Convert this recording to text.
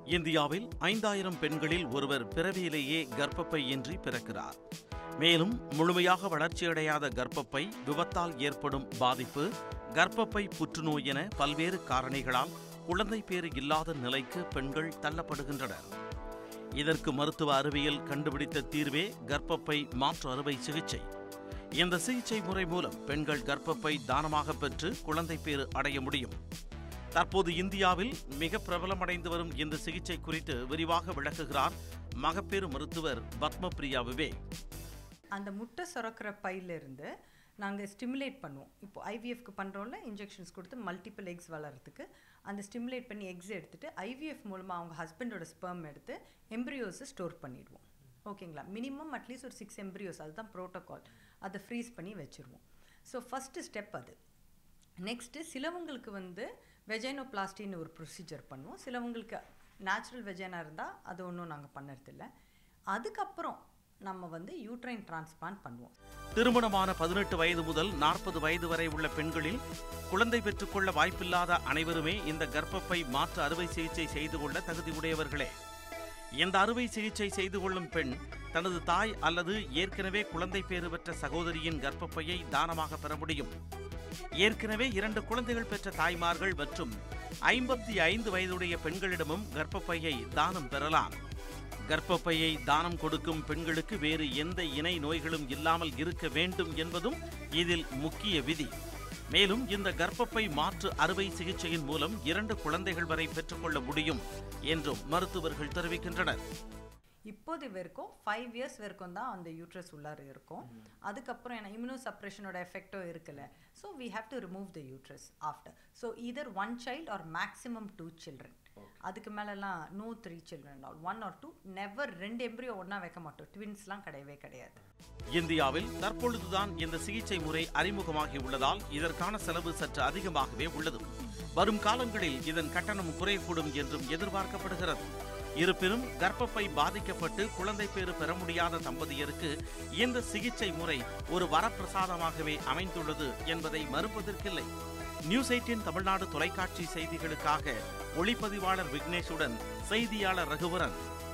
இந்தியாவில் ஐந்தாயிரம் பெண்களில் ஒருவர் பிறவியிலேயே கர்ப்பப்பை இன்றி பிறக்கிறார் மேலும் முழுமையாக வளர்ச்சியடையாத கர்ப்பப்பை விபத்தால் ஏற்படும் பாதிப்பு கர்ப்பப்பை புற்றுநோய் என பல்வேறு காரணிகளால் குழந்தை பேறு இல்லாத நிலைக்கு பெண்கள் தள்ளப்படுகின்றனர் இதற்கு மருத்துவ அறிவியல் கண்டுபிடித்த தீர்வே கர்ப்பப்பை மாற்று அறுவை சிகிச்சை இந்த சிகிச்சை முறை மூலம் பெண்கள் கர்ப்பப்பை தானமாக பெற்று குழந்தை பேறு அடைய முடியும் தற்போது இந்தியாவில் மிக பிரபலமடைந்து வரும் இந்த சிகிச்சை குறித்து விரிவாக விளக்குகிறார் மகப்பேறு மருத்துவர் பத்மபிரியா விவேக் அந்த முட்டை சுரக்கிற பையிலிருந்து நாங்கள் ஸ்டிமுலேட் பண்ணுவோம் இப்போ ஐவிஎஃப்க்கு பண்ணுறோம்ல இன்ஜெக்ஷன்ஸ் கொடுத்து மல்டிபிள் எக்ஸ் வளர்கிறதுக்கு அந்த ஸ்டிமுலேட் பண்ணி எக்ஸ் எடுத்துட்டு ஐவிஎஃப் மூலமாக அவங்க ஹஸ்பண்டோட ஸ்பெர்ம் எடுத்து எம்ப்ரியோஸை ஸ்டோர் பண்ணிடுவோம் ஓகேங்களா மினிமம் அட்லீஸ்ட் ஒரு சிக்ஸ் எம்ப்ரியோஸ் அதுதான் ப்ரோட்டோகால் அதை ஃப்ரீஸ் பண்ணி வச்சுருவோம் ஸோ ஃபஸ்ட்டு ஸ்டெப் அது நெக்ஸ்ட்டு சிலவங்களுக்கு வந்து வெஜைனோபிளாஸ்டின்னு ஒரு ப்ரொசீஜர் பண்ணுவோம் சிலவங்களுக்கு நேச்சுரல் வெஜைனா இருந்தால் அது ஒன்றும் நாங்கள் பண்ணறதில்ல அதுக்கப்புறம் நம்ம வந்து யூட்ரைன் டிரான்ஸ்பிளான்ட் பண்ணுவோம் திருமணமான பதினெட்டு வயது முதல் நாற்பது வயது வரை உள்ள பெண்களில் குழந்தை பெற்றுக்கொள்ள வாய்ப்பில்லாத அனைவருமே இந்த கர்ப்பப்பை மாற்று அறுவை சிகிச்சை செய்து கொள்ள தகுதியுடையவர்களே இந்த அறுவை சிகிச்சை செய்து கொள்ளும் பெண் தனது தாய் அல்லது ஏற்கனவே குழந்தை பேறு பெற்ற சகோதரியின் கர்ப்பப்பையை தானமாக பெற முடியும் ஏற்கனவே இரண்டு குழந்தைகள் பெற்ற தாய்மார்கள் மற்றும் ஐம்பத்தி ஐந்து வயதுடைய பெண்களிடமும் கர்ப்பப்பையை தானம் பெறலாம் கர்ப்பப்பையை தானம் கொடுக்கும் பெண்களுக்கு வேறு எந்த இணை நோய்களும் இல்லாமல் இருக்க வேண்டும் என்பதும் இதில் முக்கிய விதி மேலும் இந்த கர்ப்பப்பை மாற்று அறுவை சிகிச்சையின் மூலம் இரண்டு குழந்தைகள் வரை பெற்றுக்கொள்ள முடியும் என்றும் மருத்துவர்கள் தெரிவிக்கின்றனர் இப்போது வரைக்கும் ஃபைவ் இயர்ஸ் வரைக்கும் தான் அந்த யூட்ரஸ் உள்ளார இருக்கும் அதுக்கப்புறம் ஏன்னா இம்யூனோ சப்ரேஷனோட எஃபெக்டோ இருக்குல்ல so we have to remove the uterus after so either one child or maximum two children அதுக்கு மேலெல்லாம் no three children all one or two never ரெண்டு எம்ப்ரியோ ஒன்றா வைக்க மாட்டோம் ட்வின்ஸ்லாம் கிடையவே கிடையாது இந்தியாவில் தற்பொழுதுதான் இந்த சிகிச்சை முறை அறிமுகமாகி உள்ளதால் இதற்கான செலவு சற்று அதிகமாகவே உள்ளது வரும் காலங்களில் இதன் கட்டணம் குறையக்கூடும் என்றும் எதிர்பார்க்கப்படுகிறது இருப்பினும் கர்ப்பப்பை பாதிக்கப்பட்டு குழந்தை பேறு பெற முடியாத தம்பதியருக்கு இந்த சிகிச்சை முறை ஒரு வரப்பிரசாதமாகவே அமைந்துள்ளது என்பதை மறுப்பதற்கில்லை நியூஸ் எயிட்டின் தமிழ்நாடு தொலைக்காட்சி செய்திகளுக்காக ஒளிப்பதிவாளர் விக்னேஷுடன் செய்தியாளர் ரகுவரன்